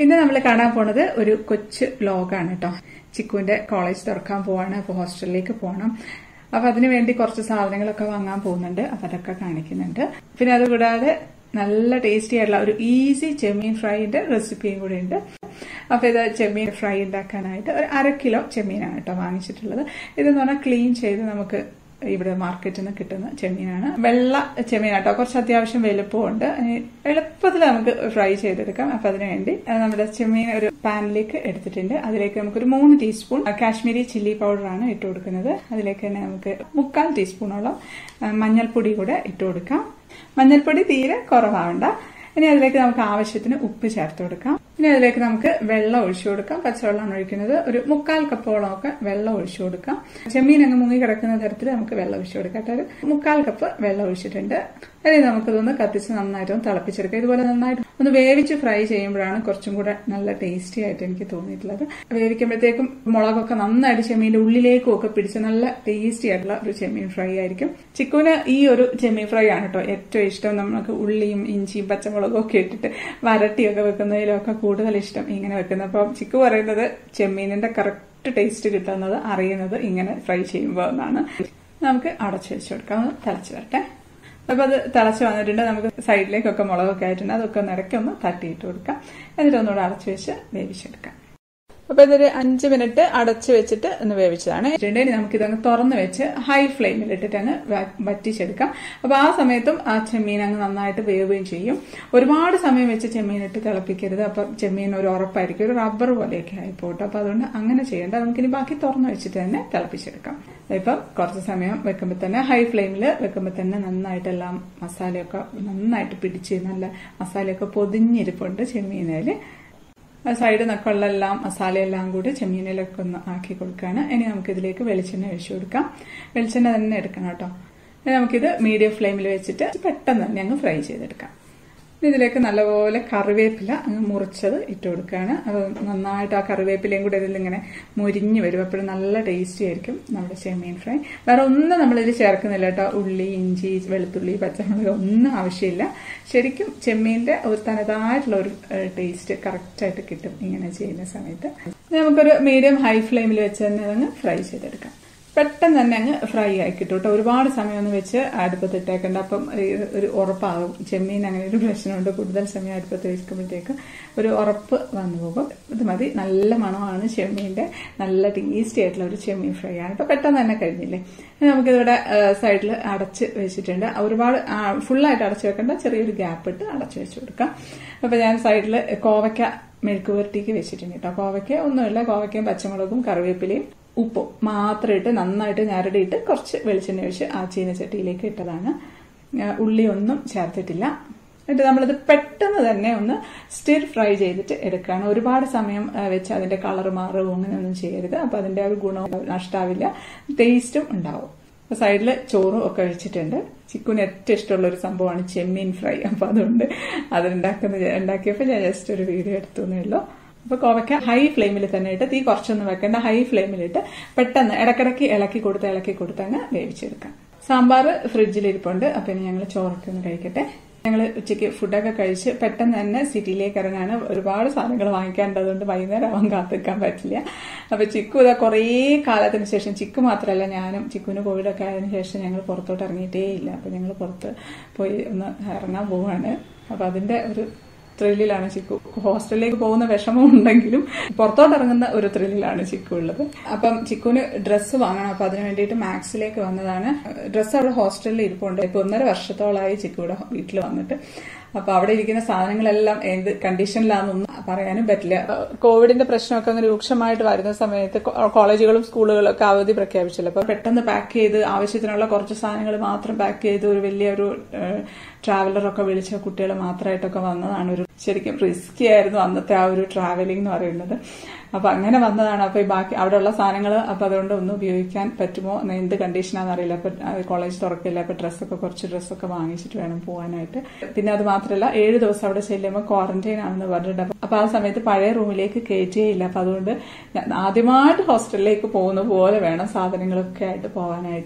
ഇന്ന് നമ്മൾ കാണാൻ പോണത് ഒരു കൊച്ചു വ്ലോഗാണ് കേട്ടോ ചിക്കുവിന്റെ കോളേജ് തുറക്കാൻ പോവാണ് അപ്പോൾ ഹോസ്റ്റലിലേക്ക് പോകണം അപ്പൊ അതിനു വേണ്ടി കുറച്ച് സാധനങ്ങളൊക്കെ വാങ്ങാൻ പോകുന്നുണ്ട് അപ്പൊ അതൊക്കെ കാണിക്കുന്നുണ്ട് പിന്നെ അതുകൂടാതെ നല്ല ടേസ്റ്റി ആയിട്ടുള്ള ഒരു ഈസി ചെമ്മീൻ ഫ്രൈന്റെ റെസിപ്പിയും കൂടി ഉണ്ട് അപ്പൊ ഇത് ചെമ്മീൻ ഫ്രൈ ഉണ്ടാക്കാനായിട്ട് ഒരു അര കിലോ ചെമ്മീനാണ് കേട്ടോ വാങ്ങിച്ചിട്ടുള്ളത് ഇതെന്ന് പറഞ്ഞാൽ ക്ലീൻ ചെയ്ത് നമുക്ക് ഇവിടെ മാർക്കറ്റിൽ നിന്ന് കിട്ടുന്ന ചെമ്മീനാണ് വെള്ള ചെമ്മീനാട്ടോ കുറച്ച് അത്യാവശ്യം വലുപ്പമുണ്ട് എളുപ്പത്തിൽ നമുക്ക് ഫ്രൈ ചെയ്തെടുക്കാം അപ്പൊ അതിനു വേണ്ടി നമ്മുടെ ചെമ്മീൻ ഒരു പാനിലേക്ക് എടുത്തിട്ടുണ്ട് അതിലേക്ക് നമുക്ക് ഒരു മൂന്ന് ടീസ്പൂൺ കാശ്മീരി ചില്ലി പൗഡറാണ് ഇട്ട് കൊടുക്കുന്നത് അതിലേക്ക് തന്നെ നമുക്ക് മുക്കാൽ ടീസ്പൂണോളം മഞ്ഞൾപ്പൊടി കൂടെ ഇട്ട് കൊടുക്കാം മഞ്ഞൾപ്പൊടി തീരെ കുറവാവണ്ട ഇനി അതിലേക്ക് നമുക്ക് ആവശ്യത്തിന് ഉപ്പ് ചേർത്ത് കൊടുക്കാം ഇനി അതിലേക്ക് നമുക്ക് വെള്ളം ഒഴിച്ചു കൊടുക്കാം പച്ചവെള്ളമാണ് ഒഴിക്കുന്നത് ഒരു മുക്കാൽ കപ്പോളം ഒക്കെ വെള്ളം ഒഴിച്ചു കൊടുക്കാം ചെമ്മീൻ അങ്ങ് മുങ്ങി കിടക്കുന്ന തരത്തിൽ നമുക്ക് വെള്ളം ഒഴിച്ചു കൊടുക്കാം ഒരു മുക്കാൽ കപ്പ് വെള്ളം ഒഴിച്ചിട്ടുണ്ട് ഇനി നമുക്കിതൊന്ന് കത്തിച്ച് നന്നായിട്ട് തിളപ്പിച്ചെടുക്കാം ഇതുപോലെ നന്നായിട്ട് ഒന്ന് വേവിച്ച് ഫ്രൈ ചെയ്യുമ്പോഴാണ് കുറച്ചും കൂടെ നല്ല ടേസ്റ്റി ആയിട്ട് എനിക്ക് തോന്നിയിട്ടുള്ളത് വേവിക്കുമ്പോഴത്തേക്കും മുളകൊക്കെ നന്നായിട്ട് ചെമ്മീന്റെ ഉള്ളിലേക്കും ഒക്കെ പിടിച്ച് നല്ല ടേസ്റ്റി ആയിട്ടുള്ള ഒരു ചെമ്മീൻ ഫ്രൈ ആയിരിക്കും ചിക്കുവിന് ഈ ഒരു ചെമ്മീൻ ഫ്രൈ ആണ് കേട്ടോ ഏറ്റവും ഇഷ്ടം നമുക്ക് ഉള്ളിയും ഇഞ്ചിയും പച്ചമുളകും ഒക്കെ ഇട്ടിട്ട് വരട്ടിയൊക്കെ വെക്കുന്നതിലൊക്കെ കൂടുതൽ ഇഷ്ടം ഇങ്ങനെ വെക്കുന്നത് അപ്പം ചിക്കു പറയുന്നത് ചെമ്മീനിന്റെ കറക്റ്റ് ടേസ്റ്റ് കിട്ടുന്നത് അറിയുന്നത് ഇങ്ങനെ ഫ്രൈ ചെയ്യുമ്പോൾ എന്നാണ് നമുക്ക് അടച്ചു വെച്ച് കൊടുക്കാം ഒന്ന് തിളച്ച് വരട്ടെ അപ്പൊ അത് തിളച്ച് വന്നിട്ടുണ്ട് നമുക്ക് സൈഡിലേക്കൊക്കെ മുളകൊക്കെ ആയിട്ടുണ്ട് അതൊക്കെ നിരക്കൊന്ന് തട്ടിയിട്ട് കൊടുക്കാം എന്നിട്ട് ഒന്നുകൂടെ അടച്ചു വെച്ച് വേവിച്ചെടുക്കാം അപ്പൊ ഇതൊരു അഞ്ച് മിനിറ്റ് അടച്ചു വെച്ചിട്ട് ഒന്ന് വേവിച്ചതാണ് ഇനി നമുക്ക് ഇതങ്ങ് തുറന്ന് വെച്ച് ഹൈ ഫ്ലെയിമിൽ ഇട്ടിട്ട് അങ്ങ് വറ്റിച്ചെടുക്കാം അപ്പൊ ആ സമയത്തും ആ ചെമ്മീൻ അങ്ങ് നന്നായിട്ട് വേവുകയും ചെയ്യും ഒരുപാട് സമയം വെച്ച് ചെമ്മീൻ ഇട്ട് തിളപ്പിക്കരുത് അപ്പൊ ചെമ്മീൻ ഒരു ഉറപ്പായിരിക്കും ഒരു റബ്ബർ പോലെയൊക്കെ ആയിപ്പോട്ടെ അപ്പൊ അതുകൊണ്ട് അങ്ങനെ ചെയ്യേണ്ട നമുക്കിനി ബാക്കി തുറന്ന് വെച്ചിട്ട് തന്നെ തിളപ്പിച്ചെടുക്കാം ഇപ്പം കുറച്ച് സമയം വെക്കുമ്പോൾ തന്നെ ഹൈ ഫ്ലെയിമിൽ വെക്കുമ്പോൾ തന്നെ നന്നായിട്ടെല്ലാം മസാലയൊക്കെ നന്നായിട്ട് പിടിച്ച് നല്ല മസാലയൊക്കെ പൊതിഞ്ഞിരിപ്പുണ്ട് ചെമ്മീനയിൽ സൈഡ് നക്കുള്ള എല്ലാം മസാലയെല്ലാം കൂടി ചെമ്മീനിലൊക്കെ ഒന്ന് ആക്കി കൊടുക്കുകയാണ് ഇനി നമുക്കിതിലേക്ക് വെളിച്ചെണ്ണ ഒഴിച്ചു കൊടുക്കാം വെളിച്ചെണ്ണ തന്നെ എടുക്കണം കേട്ടോ ഇനി നമുക്കിത് മീഡിയം ഫ്ലെയിമിൽ വെച്ചിട്ട് പെട്ടെന്ന് തന്നെ അങ്ങ് ഫ്രൈ ചെയ്തെടുക്കാം ഇതിലേക്ക് നല്ലപോലെ കറിവേപ്പില അങ്ങ് മുറിച്ചത് ഇട്ട് കൊടുക്കുകയാണ് അത് നന്നായിട്ട് ആ കറിവേപ്പിലയും കൂടെ ഇതിലിങ്ങനെ മുരിഞ്ഞ് വരും അപ്പോഴും നല്ല ടേസ്റ്റി ആയിരിക്കും നമ്മുടെ ചെമ്മീൻ ഫ്രൈ വേറെ ഒന്നും നമ്മളിത് ചേർക്കുന്നില്ല കേട്ടോ ഉള്ളി ഇഞ്ചി വെളുത്തുള്ളി പച്ചമുളക് ഒന്നും ആവശ്യമില്ല ശരിക്കും ചെമ്മീൻ്റെ ഒരു തനതായിട്ടുള്ള ഒരു ടേസ്റ്റ് കറക്റ്റായിട്ട് കിട്ടും ഇങ്ങനെ ചെയ്യുന്ന സമയത്ത് നമുക്കൊരു മീഡിയം ഹൈ ഫ്ലെയിമിൽ വെച്ച് തന്നെ അതങ്ങ് ഫ്രൈ ചെയ്തെടുക്കാം പെട്ടെന്ന് തന്നെ അങ്ങ് ഫ്രൈ ആയി കിട്ടും കേട്ടോ ഒരുപാട് സമയമൊന്നും വെച്ച് അടുപ്പത്ത് ഇട്ടേക്കണ്ട അപ്പം ഒരു ഉറപ്പാകും ചെമ്മീൻ അങ്ങനെ ഒരു പ്രശ്നമുണ്ട് കൂടുതൽ സമയം അടുപ്പത്ത് വെക്കുമ്പോഴത്തേക്ക് ഒരു ഉറപ്പ് വന്നു പോകും ഇത് മതി നല്ല മണമാണ് ചെമ്മീൻ്റെ നല്ല ടേസ്റ്റി ആയിട്ടുള്ള ഒരു ചെമ്മീൻ ഫ്രൈ ആണ് കേട്ടോ പെട്ടെന്ന് തന്നെ കഴിഞ്ഞില്ലേ നമുക്കിതിവിടെ സൈഡിൽ അടച്ച് വെച്ചിട്ടുണ്ട് ഒരുപാട് ഫുള്ളായിട്ട് അടച്ചു വെക്കേണ്ട ചെറിയൊരു ഗ്യാപ്പ് ഇട്ട് അടച്ചു വെച്ച് കൊടുക്കാം അപ്പം ഞാൻ സൈഡിൽ കോവയ്ക്ക മെഴുക്ക് പുരട്ടിക്ക് വെച്ചിട്ടുണ്ട് കേട്ടോ കോവയ്ക്ക ഒന്നുമില്ല കോവയ്ക്കയും പച്ചമുളകും കറിവേപ്പിലയും ഉപ്പും മാത്രം ഇട്ട് നന്നായിട്ട് ഞരടിയിട്ട് കുറച്ച് വെളിച്ചെണ്ണ ഒഴിച്ച് ആ ചീനച്ചട്ടിയിലേക്ക് ഇട്ടതാണ് ഉള്ളി ഒന്നും ചേർത്തിട്ടില്ല എന്നിട്ട് നമ്മളത് പെട്ടെന്ന് തന്നെ ഒന്ന് സ്റ്റിർ ഫ്രൈ ചെയ്തിട്ട് എടുക്കുകയാണ് ഒരുപാട് സമയം വെച്ച് അതിന്റെ കളർ മാറുകയോ അങ്ങനെയൊന്നും ചെയ്യരുത് അപ്പൊ അതിന്റെ ഒരു ഗുണവും നഷ്ടാവില്ല ടേസ്റ്റും ഉണ്ടാവും സൈഡിൽ ചോറും ഒക്കെ വെച്ചിട്ടുണ്ട് ചിക്കുന് ഏറ്റവും ഇഷ്ടമുള്ള ഒരു സംഭവമാണ് ചെമ്മീൻ ഫ്രൈ അപ്പൊ അതുകൊണ്ട് അതുണ്ടാക്കുന്ന ഉണ്ടാക്കിയപ്പോൾ ഞാൻ ജസ്റ്റ് ഒരു വീഡിയോ എടുത്തു ഉള്ളൂ അപ്പൊ കോവയ്ക്ക ഹൈ ഫ്ലെയിമിൽ തന്നെ ഇട്ട് തീ കുറച്ചൊന്നും വെക്കേണ്ട ഹൈ ഫ്ലെയിമിലിട്ട് പെട്ടെന്ന് ഇടക്കിടക്ക് ഇളക്കി കൊടുത്ത് ഇളക്കി കൊടുത്ത് അങ്ങ് വേവിച്ചെടുക്കാം സാമ്പാർ ഫ്രിഡ്ജിലിരിപ്പുണ്ട് അപ്പൊ ഇനി ഞങ്ങൾ ചോറൊക്കെ ഒന്ന് കഴിക്കട്ടെ ഞങ്ങൾ ഉച്ചയ്ക്ക് ഫുഡൊക്കെ കഴിച്ച് പെട്ടെന്ന് തന്നെ സിറ്റിയിലേക്ക് ഇറങ്ങാണ് ഒരുപാട് സാധനങ്ങൾ വാങ്ങിക്കാനുണ്ട് അതുകൊണ്ട് വൈകുന്നേരം ആവാൻ കാത്തിക്കാൻ പറ്റില്ല അപ്പൊ ചിക്കു ഇതാ കുറേ കാലത്തിന് ശേഷം ചിക്കു മാത്രമല്ല ഞാനും ചിക്കുവിന് കോവിഡൊക്കെ ആയതിനു ശേഷം ഞങ്ങൾ പുറത്തോട്ട് ഇറങ്ങിയിട്ടേ ഇല്ല അപ്പൊ ഞങ്ങൾ പുറത്ത് പോയി ഒന്ന് ഇറങ്ങാൻ പോവാണ് അപ്പൊ അതിന്റെ ഒരു ത്രില്ലിലാണ് ചിക്കു ഹോസ്റ്റലിലേക്ക് പോകുന്ന വിഷമം ഉണ്ടെങ്കിലും പുറത്തോട്ട് ഇറങ്ങുന്ന ഒരു ത്രില്ലിലാണ് ചിക്കു ഉള്ളത് അപ്പം ചിക്കുവിന് ഡ്രസ്സ് വാങ്ങണം അപ്പൊ അതിന് വേണ്ടിയിട്ട് മാക്സിലേക്ക് വന്നതാണ് ഡ്രസ്സ് അവിടെ ഹോസ്റ്റലിൽ ഇരിപ്പുണ്ട് ഇപ്പൊ ഒന്നര വർഷത്തോളമായി ചിക്കുവിടെ വീട്ടിൽ വന്നിട്ട് അപ്പൊ അവിടെ ഇരിക്കുന്ന സാധനങ്ങളെല്ലാം ഏത് കണ്ടീഷനിലാണെന്നൊന്നും പറയാനും പറ്റില്ല കോവിഡിന്റെ പ്രശ്നമൊക്കെ അങ്ങനെ രൂക്ഷമായിട്ട് വരുന്ന സമയത്ത് കോളേജുകളും സ്കൂളുകളും ഒക്കെ അവധി പ്രഖ്യാപിച്ചല്ലോ അപ്പൊ പെട്ടെന്ന് പാക്ക് ചെയ്ത് ആവശ്യത്തിനുള്ള കുറച്ച് സാധനങ്ങൾ മാത്രം പാക്ക് ചെയ്ത് ഒരു വലിയ ഒരു ട്രാവലറൊക്കെ വിളിച്ച കുട്ടികൾ മാത്രമായിട്ടൊക്കെ വന്നതാണ് ഒരു ശരിക്കും റിസ്കി ആയിരുന്നു അന്നത്തെ ആ ഒരു ട്രാവലിംഗ് എന്ന് പറയുന്നത് അപ്പൊ അങ്ങനെ വന്നതാണ് അപ്പൊ ഈ ബാക്കി അവിടെയുള്ള സാധനങ്ങൾ അപ്പൊ അതുകൊണ്ട് ഒന്ന് ഉപയോഗിക്കാൻ പറ്റുമോ എന്ത് കണ്ടീഷനാണെന്ന് അറിയില്ല അപ്പൊ കോളേജ് തുറക്കില്ല അപ്പൊ ഡ്രസ്സൊക്കെ കുറച്ച് ഡ്രസ്സൊക്കെ വാങ്ങിച്ചിട്ട് വേണം പോകാനായിട്ട് പിന്നെ അത് മാത്രമല്ല ഏഴ് ദിവസം അവിടെ ചെല്ലുമ്പോൾ ക്വാറന്റൈൻ ആണെന്ന് പറഞ്ഞിട്ട് അപ്പൊ ആ സമയത്ത് പഴയ റൂമിലേക്ക് കയറ്റുകയില്ല അപ്പൊ അതുകൊണ്ട് ആദ്യമായിട്ട് ഹോസ്റ്റലിലേക്ക് പോകുന്ന പോലെ വേണം സാധനങ്ങളൊക്കെ ആയിട്ട് പോകാനായിട്ട്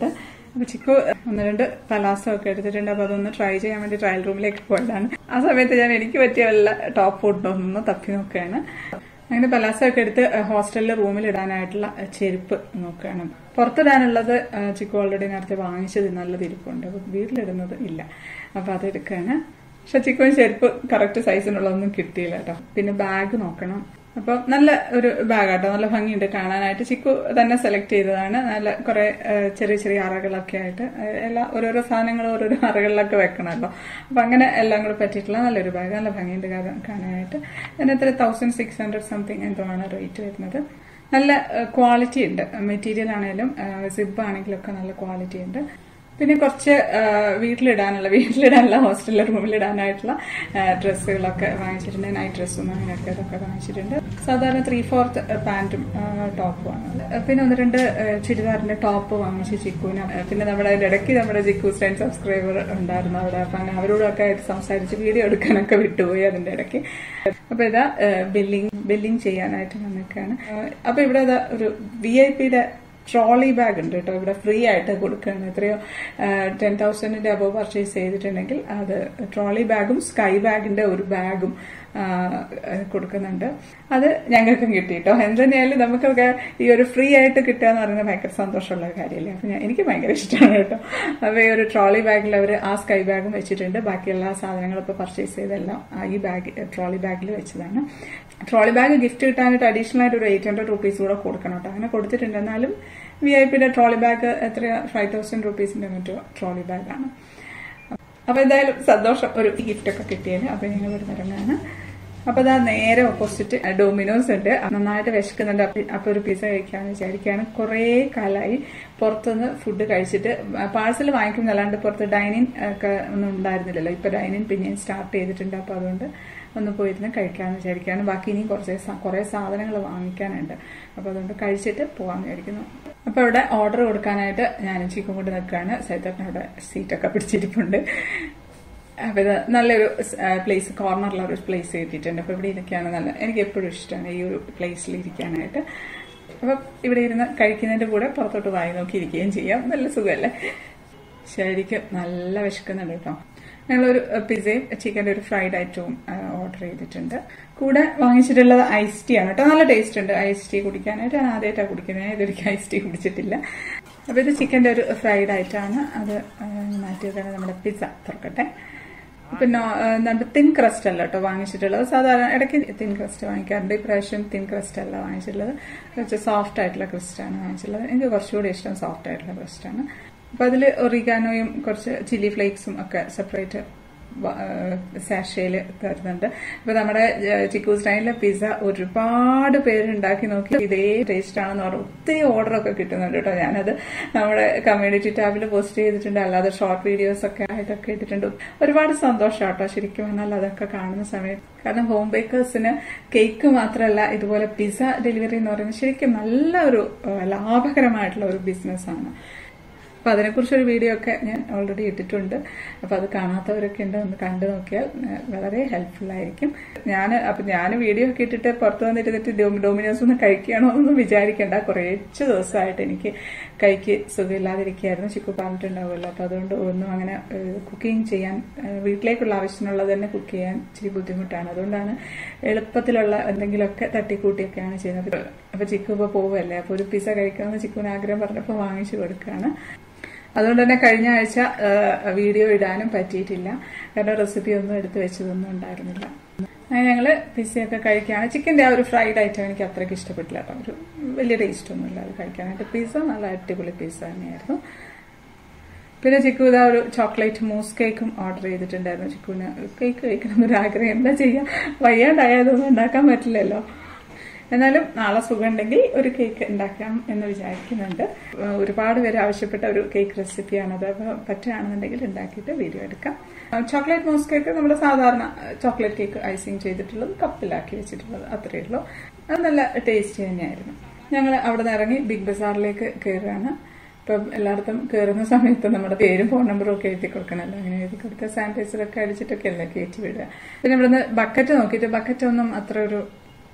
അപ്പൊ ചിക്കു ഒന്ന് രണ്ട് പലാസോ ഒക്കെ എടുത്തിട്ടുണ്ട് അപ്പൊ അതൊന്ന് ട്രൈ ചെയ്യാൻ വേണ്ടി ട്രയൽ റൂമിലേക്ക് പോയതാണ് ആ സമയത്ത് ഞാൻ എനിക്ക് പറ്റിയ വല്ല ടോപ്പ് ഉണ്ടോ എന്നൊന്ന് തപ്പി നോക്കുകയാണ് അങ്ങനെ പലാസോ ഒക്കെ എടുത്ത് ഹോസ്റ്റലിലെ റൂമിൽ ഇടാനായിട്ടുള്ള ചെരുപ്പ് നോക്കുകയാണ് പുറത്തിടാനുള്ളത് ചിക്കു ഓൾറെഡി നേരത്തെ വാങ്ങിച്ചത് നല്ലത് ഇരിപ്പുണ്ട് അപ്പൊ വീട്ടിലിടുന്നത് ഇല്ല അപ്പൊ അത് എടുക്കുകയാണ് പക്ഷെ ചിക്കുവിന് ചെരുപ്പ് കറക്റ്റ് സൈസിനുള്ളതൊന്നും കിട്ടിയില്ല കേട്ടോ പിന്നെ ബാഗ് നോക്കണം അപ്പൊ നല്ല ഒരു ബാഗാട്ടോ നല്ല ഭംഗിയുണ്ട് കാണാനായിട്ട് ചിക്കു തന്നെ സെലക്ട് ചെയ്തതാണ് നല്ല കുറെ ചെറിയ ചെറിയ അറകളൊക്കെ ആയിട്ട് എല്ലാ ഓരോരോ സാധനങ്ങൾ ഓരോരോ അറകളിലൊക്കെ വെക്കണമല്ലോ അപ്പൊ അങ്ങനെ എല്ലാം കൂടെ പറ്റിയിട്ടുള്ള നല്ലൊരു ബാഗ് നല്ല ഭംഗിയുണ്ട് കാണാനായിട്ട് അതിന് എത്ര തൗസൻഡ് സിക്സ് ഹൺഡ്രഡ് സംതിങ് എന്തോ ആണ് റേറ്റ് വരുന്നത് നല്ല ക്വാളിറ്റി ഉണ്ട് മെറ്റീരിയൽ ആണെങ്കിലും സിബ് ആണെങ്കിലും ഒക്കെ നല്ല ക്വാളിറ്റി ഉണ്ട് പിന്നെ കുറച്ച് വീട്ടിലിടാനുള്ള വീട്ടിലിടാനുള്ള ഹോസ്റ്റലിലെ റൂമിലിടാനായിട്ടുള്ള ഡ്രസ്സുകളൊക്കെ വാങ്ങിച്ചിട്ടുണ്ട് നൈറ്റ് ഡ്രസ്സും അങ്ങനെയൊക്കെ അതൊക്കെ വാങ്ങിച്ചിട്ടുണ്ട് സാധാരണ ത്രീ ഫോർത്ത് പാന്റും ടോപ്പുമാണ് പിന്നെ ഒന്ന് രണ്ട് ചുരിദാറിന്റെ ടോപ്പ് വാങ്ങിച്ച് ചിക്കുവിന് പിന്നെ നമ്മുടെ ഇടയ്ക്ക് നമ്മുടെ ജിക്കു സ്റ്റൈൻ സബ്സ്ക്രൈബർ ഉണ്ടായിരുന്നു അവിടെ അപ്പൊ അങ്ങനെ അവരോടൊക്കെ ആയിട്ട് സംസാരിച്ച് വീഡിയോ എടുക്കാനൊക്കെ വിട്ടുപോയി അതിന്റെ ഇടയ്ക്ക് അപ്പൊ ഇതാ ബില്ലിംഗ് ബില്ലിംഗ് ചെയ്യാനായിട്ട് വന്നിക്കാണ് അപ്പൊ ഇവിടെ ഒരു വി ഐ പിയുടെ ട്രോളി ബാഗ് ഉണ്ട് കേട്ടോ ഇവിടെ ഫ്രീ ആയിട്ട് കൊടുക്കുകയാണ് എത്രയോ ടെൻ തൗസൻഡിന്റെ അബവ് പർച്ചേസ് ചെയ്തിട്ടുണ്ടെങ്കിൽ അത് ട്രോളി ബാഗും സ്കൈ ബാഗിന്റെ ഒരു ബാഗും കൊടുക്കുന്നുണ്ട് അത് ഞങ്ങൾക്കും കിട്ടി കേട്ടോ എന്തുതന്നെയായാലും നമുക്കൊക്കെ ഈ ഒരു ഫ്രീ ആയിട്ട് കിട്ടുക എന്ന് പറയുന്നത് ഭയങ്കര സന്തോഷമുള്ള കാര്യമല്ലേ അപ്പൊ ഞാൻ എനിക്ക് ഭയങ്കര ഇഷ്ടമാണ് കേട്ടോ അപ്പൊ ഈ ഒരു ട്രോളി ബാഗിൽ അവർ ആ സ്കൈ ബാഗും വെച്ചിട്ടുണ്ട് ബാക്കി എല്ലാ സാധനങ്ങളും ഇപ്പൊ പർച്ചേസ് ചെയ്തെല്ലാം ഈ ബാഗ് ട്രോളി ബാഗിൽ വെച്ചതാണ് ട്രോളി ബാഗ് ഗിഫ്റ്റ് കിട്ടാനായിട്ട് അഡീഷണൽ ആയിട്ട് ഒരു എയ്റ്റ് ഹൺഡ്രഡ് റുപ്പീസ് കൂടെ കൊടുക്കണം കേട്ടോ അങ്ങനെ കൊടുത്തിട്ടുണ്ട് എന്നാലും വി ഐ പിയുടെ ട്രോളി ബാഗ് എത്ര ഫൈവ് തൗസൻഡ് റുപ്പീസിന്റെ മറ്റോ ട്രോളി ബാഗാണ് അപ്പൊ എന്തായാലും സന്തോഷം ഒരു ഗിഫ്റ്റ് ഒക്കെ കിട്ടിയത് അപ്പൊ ഞങ്ങൾ ഇവിടെ ഇറങ്ങാണ് അപ്പൊ അതാ നേരെ ഓപ്പോസിറ്റ് ഡൊമിനോസ് ഉണ്ട് നന്നായിട്ട് വിശക്കുന്നുണ്ട് അപ്പൊ ഒരു പിസ്സ കഴിക്കാന്ന് വിചാരിക്കുകയാണ് കുറേ കാലമായി പുറത്തുനിന്ന് ഫുഡ് കഴിച്ചിട്ട് പാഴ്സൽ വാങ്ങിക്കും അല്ലാണ്ട് പുറത്ത് ഡൈനിങ് ഒക്കെ ഒന്നും ഉണ്ടായിരുന്നില്ലല്ലോ ഇപ്പൊ ഡൈനിങ് പിന്നെയും സ്റ്റാർട്ട് ചെയ്തിട്ടുണ്ട് അപ്പൊ അതുകൊണ്ട് ഒന്ന് പോയിരുന്ന് കഴിക്കാമെന്ന് വിചാരിക്കുകയാണ് ബാക്കി ഇനിയും കുറച്ച് കുറേ സാധനങ്ങൾ വാങ്ങിക്കാനുണ്ട് അപ്പോൾ അതുകൊണ്ട് കഴിച്ചിട്ട് പോകാമെന്ന് വിചാരിക്കുന്നു അപ്പോൾ ഇവിടെ ഓർഡർ കൊടുക്കാനായിട്ട് ഞാൻ ചിക്കൻ കൊണ്ട് നിൽക്കുകയാണ് സൈത്തട്ടൻ അവിടെ സീറ്റൊക്കെ പിടിച്ചിരിപ്പുണ്ട് അപ്പോൾ ഇത് നല്ലൊരു പ്ലേസ് കോർണറിൽ ഒരു പ്ലേസ് കിട്ടിയിട്ടുണ്ട് അപ്പോൾ ഇവിടെ ഇരിക്കുകയാണ് നല്ല എനിക്ക് എപ്പോഴും ഇഷ്ടമാണ് ഈ ഒരു പ്ലേസിൽ ഇരിക്കാനായിട്ട് അപ്പം ഇവിടെ ഇരുന്ന് കഴിക്കുന്നതിൻ്റെ കൂടെ പുറത്തോട്ട് വായി നോക്കി ഇരിക്കുകയും ചെയ്യാം നല്ല സുഖമല്ലേ ശരിക്കും നല്ല വിശക്കുന്നുണ്ട് കേട്ടോ ഞങ്ങളൊരു പിസയും ചിക്കൻ്റെ ഒരു ഫ്രൈഡ് ഐറ്റവും ഓർഡർ ചെയ്തിട്ടുണ്ട് കൂടെ വാങ്ങിച്ചിട്ടുള്ളത് ഐസ് ടീ ആണ് കേട്ടോ നല്ല ടേസ്റ്റ് ഉണ്ട് ഐസ് ടീ കുടിക്കാനായിട്ട് ഞാൻ ആദ്യമായിട്ടാണ് കുടിക്കുന്നത് ഞാൻ ഇതൊരിക്കൽ ഐസ് ടീ കുടിച്ചിട്ടില്ല അപ്പോൾ ഇത് ചിക്കൻ്റെ ഒരു ഫ്രൈഡ് ഐറ്റമാണ് അത് മാറ്റി വെക്കാൻ നമ്മുടെ പിസ്സ തുറക്കട്ടെ പിന്നെ നമ്മുടെ തിൻ ക്രസ്റ്റ് അല്ല കേട്ടോ വാങ്ങിച്ചിട്ടുള്ളത് സാധാരണ ഇടയ്ക്ക് തിൻ ക്രസ്റ്റ് വാങ്ങിക്കാറുണ്ട് ഇപ്രാവശ്യം തിൻ ക്രസ്റ്റ് അല്ല വാങ്ങിച്ചിട്ടുള്ളത് കുറച്ച് സോഫ്റ്റ് ആയിട്ടുള്ള ക്രസ്റ്റാണ് വാങ്ങിച്ചിട്ടുള്ളത് എനിക്ക് കുറച്ചുകൂടി ഇഷ്ടം സോഫ്റ്റ് ആയിട്ടുള്ള ക്രസ്റ്റാണ് അപ്പൊ അതിൽ ഒറിഗാനോയും കുറച്ച് ചില്ലി ഫ്ലേക്സും ഒക്കെ സെപ്പറേറ്റ് സാഷയില് തരുന്നുണ്ട് ഇപ്പൊ നമ്മുടെ ചിക്കു സ്റ്റൈലിലെ പിസ്സ ഒരുപാട് പേര് ഉണ്ടാക്കി നോക്കി ഇതേ ടേസ്റ്റ് ആണെന്ന് പറഞ്ഞു ഒത്തിരി ഓർഡർ ഒക്കെ കിട്ടുന്നുണ്ട് കേട്ടോ ഞാനത് നമ്മുടെ കമ്മ്യൂണിറ്റി ടാബിൽ പോസ്റ്റ് ചെയ്തിട്ടുണ്ട് അല്ലാതെ ഷോർട്ട് വീഡിയോസ് ഒക്കെ ആയിട്ടൊക്കെ ഇട്ടിട്ടുണ്ട് ഒരുപാട് സന്തോഷം കേട്ടോ ശരിക്കും പറഞ്ഞാൽ അതൊക്കെ കാണുന്ന സമയത്ത് കാരണം ഹോം ബേക്കേഴ്സിന് കേക്ക് മാത്രമല്ല ഇതുപോലെ പിസ്സ ഡെലിവറി എന്ന് പറയുന്നത് ശരിക്കും നല്ല ഒരു ലാഭകരമായിട്ടുള്ള ഒരു ബിസിനസ്സാണ് അപ്പൊ അതിനെക്കുറിച്ചൊരു വീഡിയോ ഒക്കെ ഞാൻ ഓൾറെഡി ഇട്ടിട്ടുണ്ട് അപ്പൊ അത് കാണാത്തവരൊക്കെ ഉണ്ട് ഒന്ന് കണ്ടു നോക്കിയാൽ വളരെ ഹെൽപ്ഫുൾ ആയിരിക്കും ഞാൻ അപ്പൊ ഞാൻ വീഡിയോ ഒക്കെ ഇട്ടിട്ട് പുറത്ത് വന്നിരുന്നിട്ട് ഡൊമിനോസ് ഒന്ന് കഴിക്കുകയാണോ എന്നൊന്നും വിചാരിക്കേണ്ട കുറച്ച് ദിവസമായിട്ട് എനിക്ക് കൈക്ക് സുഖമില്ലാതിരിക്കുകയായിരുന്നു ചിക്കു പറഞ്ഞിട്ടുണ്ടാവുമല്ലോ അപ്പൊ അതുകൊണ്ട് ഒന്നും അങ്ങനെ കുക്കിംഗ് ചെയ്യാൻ വീട്ടിലേക്കുള്ള ആവശ്യത്തിനുള്ളത് തന്നെ കുക്ക് ചെയ്യാൻ ഇച്ചിരി ബുദ്ധിമുട്ടാണ് അതുകൊണ്ടാണ് എളുപ്പത്തിലുള്ള എന്തെങ്കിലുമൊക്കെ തട്ടിക്കൂട്ടിയൊക്കെയാണ് ചെയ്യുന്നത് അപ്പൊ ചിക്കു ഇപ്പൊ പോവല്ലേ അപ്പൊ ഒരു പിസ്സ കഴിക്കണമെന്ന് ചിക്കുവിന് ആഗ്രഹം പറഞ്ഞപ്പോൾ വാങ്ങിച്ചു കൊടുക്കുകയാണ് അതുകൊണ്ട് തന്നെ കഴിഞ്ഞ ആഴ്ച വീഡിയോ ഇടാനും പറ്റിയിട്ടില്ല കാരണം റെസിപ്പി ഒന്നും എടുത്തു വെച്ചതൊന്നും ഉണ്ടായിരുന്നില്ല അങ്ങനെ ഞങ്ങള് പിസ്സയൊക്കെ കഴിക്കുകയാണ് ചിക്കന്റെ ആ ഒരു ഫ്രൈഡ് ഐറ്റം എനിക്ക് അത്രയ്ക്ക് ഇഷ്ടപ്പെട്ടില്ല കേട്ടോ ഒരു വലിയ ടേസ്റ്റ് ഒന്നുമില്ല അത് കഴിക്കാനായിട്ട് പിസ്സ നല്ല അടിപൊളി പിസ്സ തന്നെയായിരുന്നു പിന്നെ ചിക്കു ഇതാ ഒരു ചോക്ലേറ്റ് മൂസ് കേക്കും ഓർഡർ ചെയ്തിട്ടുണ്ടായിരുന്നു ചിക്കുവിന് കേക്ക് കഴിക്കണം എന്നൊരു ആഗ്രഹം എന്താ ചെയ്യാ വയ്യാണ്ടായതൊന്നും ഉണ്ടാക്കാൻ പറ്റില്ലല്ലോ എന്നാലും നാളെ സുഖമുണ്ടെങ്കിൽ ഒരു കേക്ക് ഉണ്ടാക്കാം എന്ന് വിചാരിക്കുന്നുണ്ട് ഒരുപാട് പേര് ആവശ്യപ്പെട്ട ഒരു കേക്ക് റെസിപ്പിയാണ് അത് പറ്റുകയാണെന്നുണ്ടെങ്കിൽ ഉണ്ടാക്കിയിട്ട് വീഡിയോ എടുക്കാം ചോക്ലേറ്റ് മോസ് കേക്ക് നമ്മുടെ സാധാരണ ചോക്ലേറ്റ് കേക്ക് ഐസിങ് ചെയ്തിട്ടുള്ളത് കപ്പിലാക്കി വെച്ചിട്ടുള്ളത് അത്രയേ ഉള്ളൂ അത് നല്ല ടേസ്റ്റി തന്നെയായിരുന്നു ഞങ്ങൾ അവിടെ നിന്ന് ഇറങ്ങി ബിഗ് ബസാറിലേക്ക് കയറുകയാണ് ഇപ്പം എല്ലായിടത്തും കയറുന്ന സമയത്ത് നമ്മുടെ പേരും ഫോൺ നമ്പറും ഒക്കെ എഴുതി കൊടുക്കണമല്ലോ അങ്ങനെ എഴുതി കൊടുക്കുക സാനിറ്റൈസർ ഒക്കെ അടിച്ചിട്ടൊക്കെ അല്ലേ കയറ്റി വിടുക പിന്നെ ഇവിടുന്ന് ബക്കറ്റ് നോക്കിയിട്ട് ബക്കറ്റ് ഒന്നും അത്ര ഒരു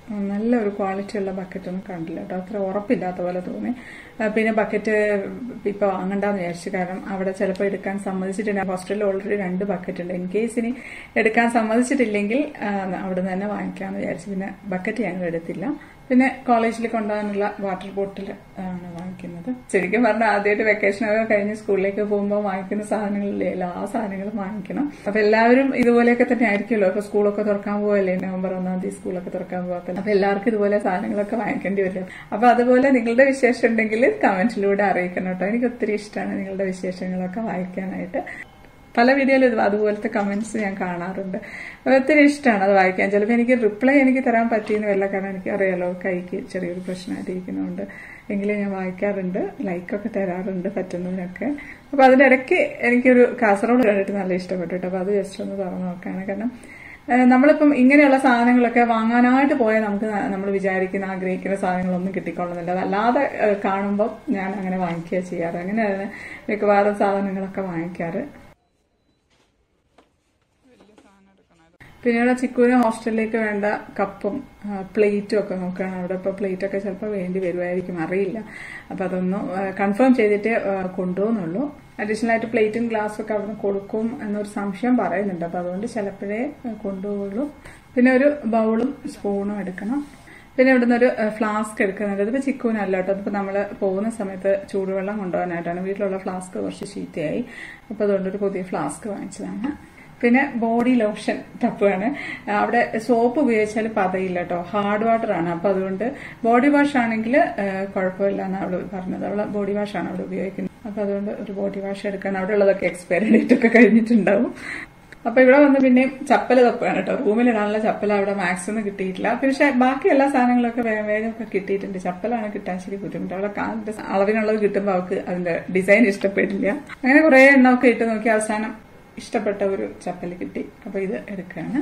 നല്ലൊരു ക്വാളിറ്റി ഉള്ള ബക്കറ്റ് ഒന്നും കണ്ടില്ല കേട്ടോ അത്ര ഉറപ്പില്ലാത്ത പോലെ തോന്നി ആ, പിന്നെ ബക്കറ്റ് ഇപ്പൊ വാങ്ങണ്ടെന്ന് വിചാരിച്ചു കാരണം അവിടെ ചിലപ്പോൾ എടുക്കാൻ സമ്മതിച്ചിട്ടുണ്ട് ഹോസ്റ്റലിൽ ഓൾറെഡി രണ്ട് ബക്കറ്റ് ഉണ്ട് ഇൻ കേസ് ഇനി എടുക്കാൻ സമ്മതിച്ചിട്ടില്ലെങ്കിൽ ആ, അവിടെ നിന്ന് തന്നെ വാങ്ങിക്കാമെന്ന് വിചാരിച്ചു പിന്നെ ബക്കറ്റ് ഞങ്ങൾ എടുത്തില്ല പിന്നെ കോളേജിൽ കൊണ്ടുപോകാനുള്ള വാട്ടർ ബോട്ടിൽ ആണ് വാങ്ങിക്കുന്നത് ശരിക്കും പറഞ്ഞാൽ ആദ്യമായിട്ട് വെക്കേഷനൊക്കെ കഴിഞ്ഞ് സ്കൂളിലേക്ക് പോകുമ്പോൾ വാങ്ങിക്കുന്ന സാധനങ്ങളില്ലേ എല്ലാ സാധനങ്ങളും വാങ്ങിക്കണം അപ്പൊ എല്ലാവരും ഇതുപോലെയൊക്കെ തന്നെ ആയിരിക്കുമല്ലോ ഇപ്പൊ സ്കൂളൊക്കെ തുറക്കാൻ പോവല്ലേ നവംബർ ഒന്നാം തീയതി സ്കൂളൊക്കെ തുറക്കാൻ പോകത്തില്ല അപ്പൊ എല്ലാവർക്കും ഇതുപോലെ സാധനങ്ങളൊക്കെ വാങ്ങിക്കേണ്ടി വരും അപ്പൊ അതുപോലെ നിങ്ങളുടെ വിശേഷം ഉണ്ടെങ്കിൽ കമന്റിലൂടെ അറിയിക്കണം കേട്ടോ എനിക്ക് ഒത്തിരി ഇഷ്ടമാണ് നിങ്ങളുടെ വിശേഷങ്ങളൊക്കെ വായിക്കാനായിട്ട് പല വീഡിയോയിലും ഇത് അതുപോലത്തെ കമന്റ്സ് ഞാൻ കാണാറുണ്ട് അത് ഒത്തിരി ഇഷ്ടമാണ് അത് വായിക്കാൻ ചിലപ്പോൾ എനിക്ക് റിപ്ലൈ എനിക്ക് തരാൻ പറ്റിയെന്ന് വരില്ല കാരണം എനിക്ക് അറിയാലോ കൈക്ക് ചെറിയൊരു പ്രശ്നമായിട്ടിരിക്കുന്നുണ്ട് എങ്കിലും ഞാൻ വായിക്കാറുണ്ട് ലൈക്കൊക്കെ തരാറുണ്ട് പറ്റുന്നതിനൊക്കെ അപ്പൊ അതിനിടയ്ക്ക് എനിക്കൊരു കാസർഗോഡ് കണ്ടിട്ട് നല്ല ഇഷ്ടപ്പെട്ടു കേട്ടോ അപ്പൊ അത് ജസ്റ്റ് ഒന്ന് തുറന്നു നോക്കാണ് കാരണം ഏഹ് നമ്മളിപ്പം ഇങ്ങനെയുള്ള സാധനങ്ങളൊക്കെ വാങ്ങാനായിട്ട് പോയാൽ നമുക്ക് നമ്മൾ വിചാരിക്കുന്ന ആഗ്രഹിക്കുന്ന സാധനങ്ങളൊന്നും കിട്ടിക്കൊള്ളുന്നില്ല അതല്ലാതെ ഏഹ് കാണുമ്പോൾ ഞാൻ അങ്ങനെ വാങ്ങിക്കുക ചെയ്യാറ് അങ്ങനെയാണ് മിക്കവാറും സാധനങ്ങളൊക്കെ വാങ്ങിക്കാറ് പിന്നീട് ചിക്കുവിന് ഹോസ്റ്റലിലേക്ക് വേണ്ട കപ്പും ആ, പ്ലേറ്റും ഒക്കെ നോക്കുകയാണ് അവിടെ ഇപ്പോൾ പ്ലേറ്റ് ഒക്കെ ചിലപ്പോൾ വേണ്ടി വരുമായിരിക്കും അറിയില്ല അപ്പം അതൊന്ന് കൺഫേം ചെയ്തിട്ട് ആ, കൊണ്ടുപോകുന്നുള്ളൂ അഡീഷണൽ ആയിട്ട് പ്ലേറ്റും ഗ്ലാസ്സും ഒക്കെ അവിടെ കൊടുക്കും എന്നൊരു സംശയം പറയുന്നുണ്ട് അപ്പം അതുകൊണ്ട് ചിലപ്പോഴേ ആ, കൊണ്ടുപോകുള്ളൂ പിന്നെ ഒരു ബൗളും സ്പൂണും എടുക്കണം പിന്നെ ഇവിടുന്ന് ഒരു ഫ്ലാസ്ക് എടുക്കുന്നുണ്ട് ഇതിപ്പോൾ ചിക്കുവിനല്ല കേട്ടോ അതിപ്പോൾ നമ്മൾ പോകുന്ന സമയത്ത് ചൂടുവെള്ളം കൊണ്ടുപോകാനായിട്ടാണ് വീട്ടിലുള്ള ഫ്ലാസ്ക് കുറച്ച് ചീത്തയായി അപ്പോൾ അതുകൊണ്ട് ഒരു പുതിയ ഫ്ലാസ്ക് വാങ്ങിച്ചതാണ് പിന്നെ ബോഡി ലോഷൻ ടപ്പാണ് അവിടെ സോപ്പ് ഉപയോഗിച്ചാൽ പതയില്ല കേട്ടോ ഹാർഡ് വാട്ടർ ആണ് അപ്പൊ അതുകൊണ്ട് ബോഡി വാഷ് ആണെങ്കിൽ കുഴപ്പമില്ല എന്നാണ് അവള് പറഞ്ഞത് അവള് ബോഡി വാഷ് ആണ് അവിടെ ഉപയോഗിക്കുന്നത് അപ്പൊ അതുകൊണ്ട് ഒരു ബോഡി വാഷ് എടുക്കാൻ അവിടെ ഉള്ളതൊക്കെ എക്സ്പയറി ഡേറ്റ് ഒക്കെ കഴിഞ്ഞിട്ടുണ്ടാവും അപ്പൊ ഇവിടെ വന്ന് പിന്നെയും ചപ്പല തപ്പാണ് കേട്ടോ റൂമിലിടാനുള്ള ചപ്പല അവിടെ മാക്സിമം കിട്ടിയിട്ടില്ല പക്ഷെ ബാക്കി എല്ലാ സാധനങ്ങളൊക്കെ വേഗം വേഗം ഒക്കെ കിട്ടിയിട്ടുണ്ട് ചപ്പലാണ് കിട്ടാൻ ശരി ബുദ്ധിമുട്ട് അവിടെ കാലിന്റെ അളവിനുള്ളത് കിട്ടുമ്പോൾ അവർക്ക് അതിന്റെ ഡിസൈൻ ഇഷ്ടപ്പെട്ടില്ല അങ്ങനെ കുറെ എണ്ണമൊക്കെ ഇട്ട് നോക്കി അവസാനം ഇഷ്ടപ്പെട്ട ഒരു ചപ്പല് കിട്ടി അപ്പൊ ഇത് എടുക്കുകയാണ്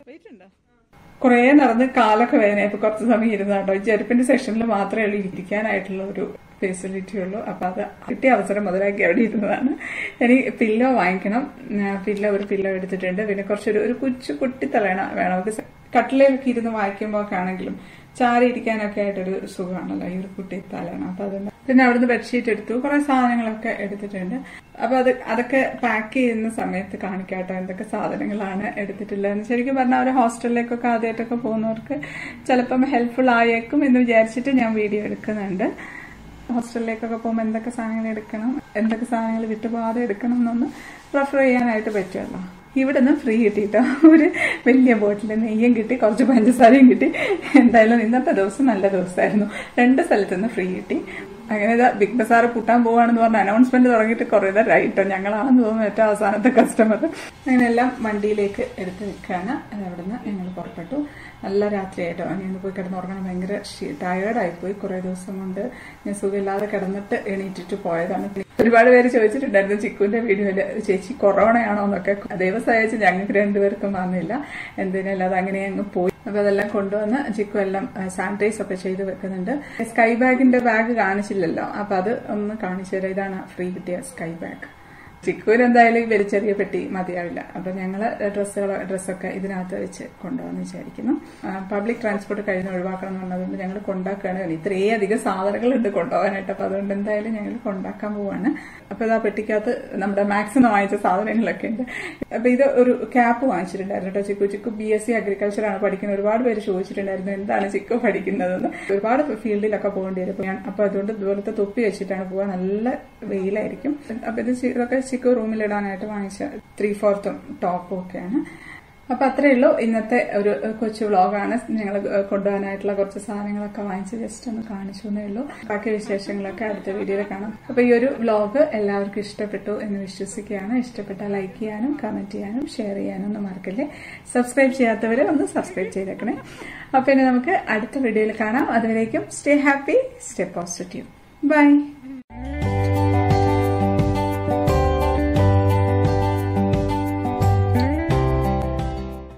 കുറേ നടന്ന് കാലൊക്കെ വേദന ഇപ്പൊ കുറച്ച് സമയം ഇരുന്ന കേട്ടോ ഈ ചെരുപ്പിന്റെ സെക്ഷനിൽ മാത്രമേ ഉള്ളൂ ഇരിക്കാനായിട്ടുള്ള ഒരു ഫെസിലിറ്റി ഉള്ളൂ അപ്പൊ അത് കിട്ടിയ അവസരം മുതലാക്കി അവിടെ ഇരുന്നതാണ് ഇനി പില്ലോ വാങ്ങിക്കണം പില്ലോ ഒരു പില്ലോ എടുത്തിട്ടുണ്ട് പിന്നെ കുറച്ചൊരു ഒരു കൊച്ചു കുട്ടിത്തലേണ വേണം നമുക്ക് കട്ടിലൊക്കെ ഇരുന്ന് വായിക്കുമ്പോൾ ഒക്കെ ആണെങ്കിലും ചാരി ഇരിക്കാനൊക്കെ ആയിട്ടൊരു സുഖമാണല്ലോ ഈ ഒരു കുട്ടി തലേണ അപ്പൊ അതുകൊണ്ട് പിന്നെ അവിടുന്ന് ബെഡ്ഷീറ്റ് എടുത്തു കുറെ സാധനങ്ങളൊക്കെ എടുത്തിട്ടുണ്ട് അപ്പൊ അത് അതൊക്കെ പാക്ക് ചെയ്യുന്ന സമയത്ത് കാണിക്കാട്ടോ എന്തൊക്കെ സാധനങ്ങളാണ് എടുത്തിട്ടുള്ളതെന്ന് ശരിക്കും പറഞ്ഞാൽ ഒരു ഹോസ്റ്റലിലേക്കൊക്കെ ആദ്യമായിട്ടൊക്കെ പോകുന്നവർക്ക് ചിലപ്പം ഹെൽപ്ഫുൾ ആയേക്കും എന്ന് വിചാരിച്ചിട്ട് ഞാൻ വീഡിയോ എടുക്കുന്നുണ്ട് ഹോസ്റ്റലിലേക്കൊക്കെ പോകുമ്പോൾ എന്തൊക്കെ സാധനങ്ങൾ എടുക്കണം എന്തൊക്കെ സാധനങ്ങൾ വിട്ടുപോകാതെ എടുക്കണം എന്നൊന്ന് റെഫർ ചെയ്യാനായിട്ട് പറ്റുമല്ലോ ഇവിടെ നിന്ന് ഫ്രീ കിട്ടിട്ടോ ഒരു വലിയ ബോട്ടിൽ നെയ്യും കിട്ടി കുറച്ച് പഞ്ചസാരയും കിട്ടി എന്തായാലും ഇന്നത്തെ ദിവസം നല്ല ദിവസമായിരുന്നു രണ്ട് സ്ഥലത്ത് നിന്ന് ഫ്രീ കിട്ടി അങ്ങനെ ഇതാ ബിഗ് ബസാർ പൂട്ടാൻ പോവാണെന്ന് പറഞ്ഞ അനൗൺസ്മെന്റ് തുടങ്ങിയിട്ട് കുറേ നേരമായിട്ടോ ഞങ്ങളാണെന്ന് തോന്നുന്നു ഏറ്റവും അവസാനത്തെ കസ്റ്റമർ അങ്ങനെ എല്ലാം വണ്ടിയിലേക്ക് എടുത്ത് വെക്കുകയാണ് അത് അവിടുന്ന് ഞങ്ങൾ പുറപ്പെട്ടു നല്ല രാത്രിയായിട്ടോ ഞാൻ പോയി കിടന്നുറങ്ങണം ഭയങ്കര ടയേർഡായിപ്പോയി കുറേ ദിവസം കൊണ്ട് ഞാൻ സുഖമില്ലാതെ കിടന്നിട്ട് എണീറ്റിട്ട് പോയതാണ് ഒരുപാട് പേര് ചോദിച്ചിട്ടുണ്ടായിരുന്നു ചിക്കുവിന്റെ വീഡിയോയില് ചേച്ചി കൊറോണയാണോ എന്നൊക്കെ ദൈവം സഹായിച്ച് ഞങ്ങൾക്ക് രണ്ടുപേർക്കും വന്നില്ല എന്തിനല്ല അത് അങ്ങനെ അങ്ങ് പോയി അപ്പൊ അതെല്ലാം കൊണ്ടുവന്ന് ചിക്കു എല്ലാം സാനിറ്റൈസ് ഒക്കെ ചെയ്ത് വെക്കുന്നുണ്ട് സ്കൈ ബാഗിന്റെ ബാഗ് കാണിച്ചില്ലല്ലോ അപ്പൊ അത് ഒന്ന് കാണിച്ചു തരാം ഇതാണ് ഫ്രീ കിട്ടിയ സ്കൈ ബാഗ് ചിക്കുവിന് എന്തായാലും ഈ വലിച്ചെറിയ പെട്ടി മതിയാവില്ല അപ്പൊ ഞങ്ങള് ഡ്രസ്സുകൾ ഡ്രസ്സൊക്കെ ഇതിനകത്ത് വെച്ച് കൊണ്ടുപോകാന്ന് വിചാരിക്കുന്നു പബ്ലിക് ട്രാൻസ്പോർട്ട് കഴിഞ്ഞ് ഒഴിവാക്കണം എന്ന് പറഞ്ഞതുകൊണ്ട് ഞങ്ങൾ കൊണ്ടാക്കുകയാണ് ഇത്രയും അധികം സാധനങ്ങളുണ്ട് കൊണ്ടുപോകാനായിട്ട് അപ്പൊ അതുകൊണ്ട് എന്തായാലും ഞങ്ങൾ കൊണ്ടാക്കാൻ പോവാണ് അപ്പൊ ഇതാ പെട്ടിക്കകത്ത് നമ്മുടെ മാക്സിമം വാങ്ങിച്ച സാധനങ്ങളൊക്കെ ഉണ്ട് അപ്പൊ ഇത് ഒരു ക്യാപ്പ് വാങ്ങിച്ചിട്ടുണ്ടായിരുന്നു കേട്ടോ Chikku Chikku B S C agriculture ആണ് പഠിക്കുന്നത് ഒരുപാട് പേര് ചോദിച്ചിട്ടുണ്ടായിരുന്നു എന്താണ് ചിക്കു പഠിക്കുന്നതെന്ന് ഒരുപാട് ഫീൽഡിലൊക്കെ പോകേണ്ടി വരും ഞാൻ അപ്പൊ അതുകൊണ്ട് ഇതുപോലത്തെ തൊപ്പി വെച്ചിട്ടാണ് പോവാൻ നല്ല വെയിലായിരിക്കും അപ്പൊ ഇത് ഇതൊക്കെ ചിക്കു റൂമിലിടാനായിട്ട് വാങ്ങിച്ച ത്രീ ഫോർത്തും ടോപ്പും ഒക്കെയാണ് അപ്പൊ അത്രേ ഉള്ളൂ ഇന്നത്തെ ഒരു കൊച്ചു വ്ളോഗാണ് ഞങ്ങൾ കൊണ്ടുപോകാനായിട്ടുള്ള കുറച്ച് സാധനങ്ങളൊക്കെ വാങ്ങിച്ച് ജസ്റ്റ് ഒന്ന് കാണിച്ചു എന്നേ ഉള്ളൂ ബാക്കി വിശേഷങ്ങളൊക്കെ അടുത്ത വീഡിയോയിൽ കാണാം അപ്പൊ ഈ ഒരു വ്ളോഗ് എല്ലാവർക്കും ഇഷ്ടപ്പെട്ടു എന്ന് വിശ്വസിക്കുകയാണ് ഇഷ്ടപ്പെട്ടാൽ ലൈക്ക് ചെയ്യാനും കമന്റ് ചെയ്യാനും ഷെയർ ചെയ്യാനും ഒന്നും മറക്കല്ലേ സബ്സ്ക്രൈബ് ചെയ്യാത്തവരെ ഒന്ന് സബ്സ്ക്രൈബ് ചെയ്തേക്കണേ അപ്പൊ ഇനി നമുക്ക് അടുത്ത വീഡിയോയിൽ കാണാം അതുവരേക്കും stay happy stay positive by